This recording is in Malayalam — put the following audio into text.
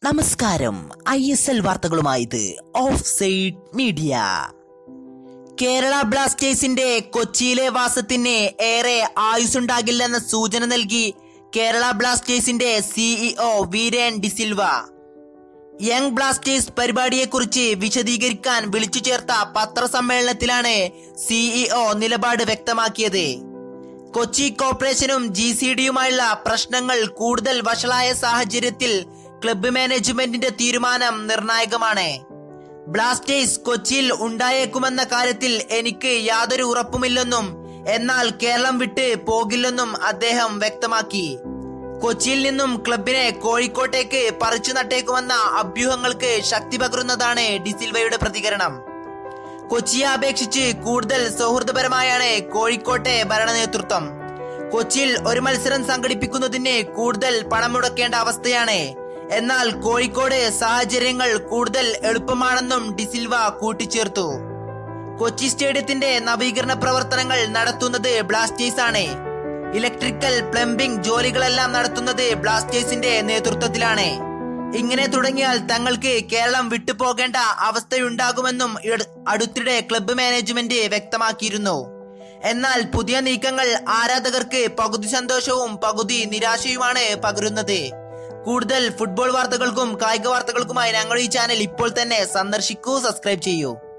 നമസ്കാരം ഐ എസ് എൽ വാർത്തകളുമായി ഇത് ഓഫ് സൈഡ് മീഡിയ കേരള ബ്ലാസ്റ്റേഴ്സിന്റെ കൊച്ചിയിലെ വാസത്തിന് ഏറെ ആയുസുണ്ടാകില്ലെന്ന സൂചന നൽകി കേരള ബ്ലാസ്റ്റേഴ്സിന്റെ CEO Viren D'Silva Young Blasters പരിപാടിയെക്കുറിച്ച് വിശദീകരിക്കാൻ വിളിച്ചു ചേർത്ത പത്രസമ്മേളനത്തിലാണ് സിഇഒ നിലപാട് വ്യക്തമാക്കിയത് കൊച്ചി കോർപ്പറേഷനും ജി സി ഡിയുമായുള്ള പ്രശ്നങ്ങൾ കൂടുതൽ വഷളായ സാഹചര്യത്തിൽ ക്ലബ്ബ് മാനേജ്മെന്റിന്റെ തീരുമാനം നിർണായകമാണ് ബ്ലാസ്റ്റേഴ്സ് കൊച്ചിയിൽ ഉണ്ടായേക്കുമെന്ന കാര്യത്തിൽ എനിക്ക് യാതൊരു ഉറപ്പുമില്ലെന്നും എന്നാൽ കേരളം വിട്ട് പോകില്ലെന്നും അദ്ദേഹം വ്യക്തമാക്കി കൊച്ചിയിൽ നിന്നും ക്ലബിനെ കോഴിക്കോട്ടേക്ക് പറിച്ചു നട്ടേക്കുമെന്ന അഭ്യൂഹങ്ങൾക്ക് ശക്തി പകരുന്നതാണ് ഡിസിൽവയുടെ പ്രതികരണം കൊച്ചിയെ അപേക്ഷിച്ച് കൂടുതൽ സൗഹൃദപരമായാണ് കോഴിക്കോട്ടെ ഭരണ നേതൃത്വം കൊച്ചിയിൽ ഒരു മത്സരം സംഘടിപ്പിക്കുന്നതിന് കൂടുതൽ പണം മുടക്കേണ്ട അവസ്ഥയാണ് എന്നാൽ കോഴിക്കോട് സാഹചര്യങ്ങൾ കൂടുതൽ എളുപ്പമാണെന്നും ഡിസിൽവ കൂട്ടിച്ചേർത്തു കൊച്ചി സ്റ്റേഡിയത്തിന്റെ നവീകരണ പ്രവർത്തനങ്ങൾ നടത്തുന്നത് ബ്ലാസ്റ്റേഴ്സ് ആണ് ഇലക്ട്രിക്കൽ പ്ലംബിംഗ് ജോലികളെല്ലാം നടത്തുന്നത് ബ്ലാസ്റ്റേഴ്സിന്റെ നേതൃത്വത്തിലാണ് ഇങ്ങനെ തുടങ്ങിയാൽ തങ്ങൾക്ക് കേരളം വിട്ടുപോകേണ്ട അവസ്ഥയുണ്ടാകുമെന്നും ഇട- അടുത്തിടെ ക്ലബ്ബ് മാനേജ്മെന്റ് വ്യക്തമാക്കിയിരുന്നു എന്നാൽ പുതിയ നീക്കങ്ങൾ ആരാധകർക്ക് പകുതി സന്തോഷവും പകുതി നിരാശയുമാണ് പകരുന്നത് കൂടുതൽ ഫുട്ബോൾ വാർത്തകൾക്കും കായിക വാർത്തകൾക്കുമായി ഞങ്ങൾ ഈ ചാനൽ ഇപ്പോൾ തന്നെ സന്ദർശിക്കൂ സബ്സ്ക്രൈബ് ചെയ്യൂ